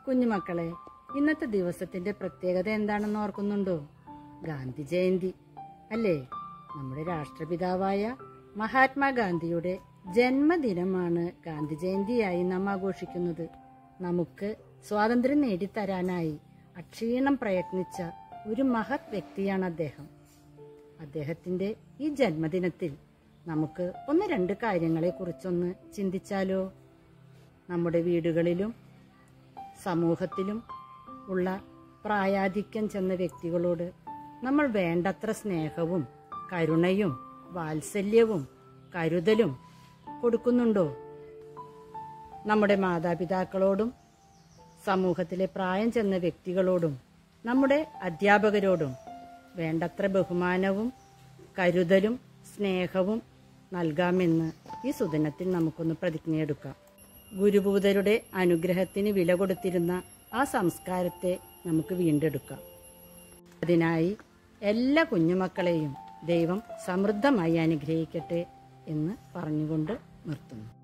കുഞ്ഞുമക്കളെ ഇന്നത്തെ ദിവസത്തിന്റെ പ്രത്യേകത എന്താണെന്ന് ഓർക്കുന്നുണ്ടോ ഗാന്ധി ജയന്തി അല്ലേ നമ്മുടെ രാഷ്ട്രപിതാവായ മഹാത്മാഗാന്ധിയുടെ ജന്മദിനമാണ് ഗാന്ധി ജയന്തിയായി നാം ആഘോഷിക്കുന്നത് നമുക്ക് സ്വാതന്ത്ര്യം നേടിത്തരാനായി അക്ഷീണം പ്രയത്നിച്ച ഒരു മഹത് വ്യക്തിയാണ് അദ്ദേഹം അദ്ദേഹത്തിന്റെ ഈ ജന്മദിനത്തിൽ നമുക്ക് ഒന്ന് രണ്ട് കാര്യങ്ങളെ കുറിച്ചൊന്ന് ചിന്തിച്ചാലോ നമ്മുടെ വീടുകളിലും സമൂഹത്തിലും ഉള്ള പ്രായാധിക്യം ചെന്ന വ്യക്തികളോട് നമ്മൾ വേണ്ടത്ര സ്നേഹവും കരുണയും വാത്സല്യവും കരുതലും കൊടുക്കുന്നുണ്ടോ നമ്മുടെ മാതാപിതാക്കളോടും സമൂഹത്തിലെ പ്രായം ചെന്ന വ്യക്തികളോടും നമ്മുടെ അധ്യാപകരോടും വേണ്ടത്ര ബഹുമാനവും കരുതലും സ്നേഹവും നൽകാമെന്ന് ഈ സുദിനത്തിൽ നമുക്കൊന്ന് പ്രതിജ്ഞയെടുക്കാം ഗുരുഭൂതരുടെ അനുഗ്രഹത്തിന് വില കൊടുത്തിരുന്ന ആ സംസ്കാരത്തെ നമുക്ക് വീണ്ടെടുക്കാം അതിനായി എല്ലാ കുഞ്ഞുമക്കളെയും ദൈവം സമൃദ്ധമായി അനുഗ്രഹിക്കട്ടെ എന്ന് പറഞ്ഞുകൊണ്ട് നിർത്തുന്നു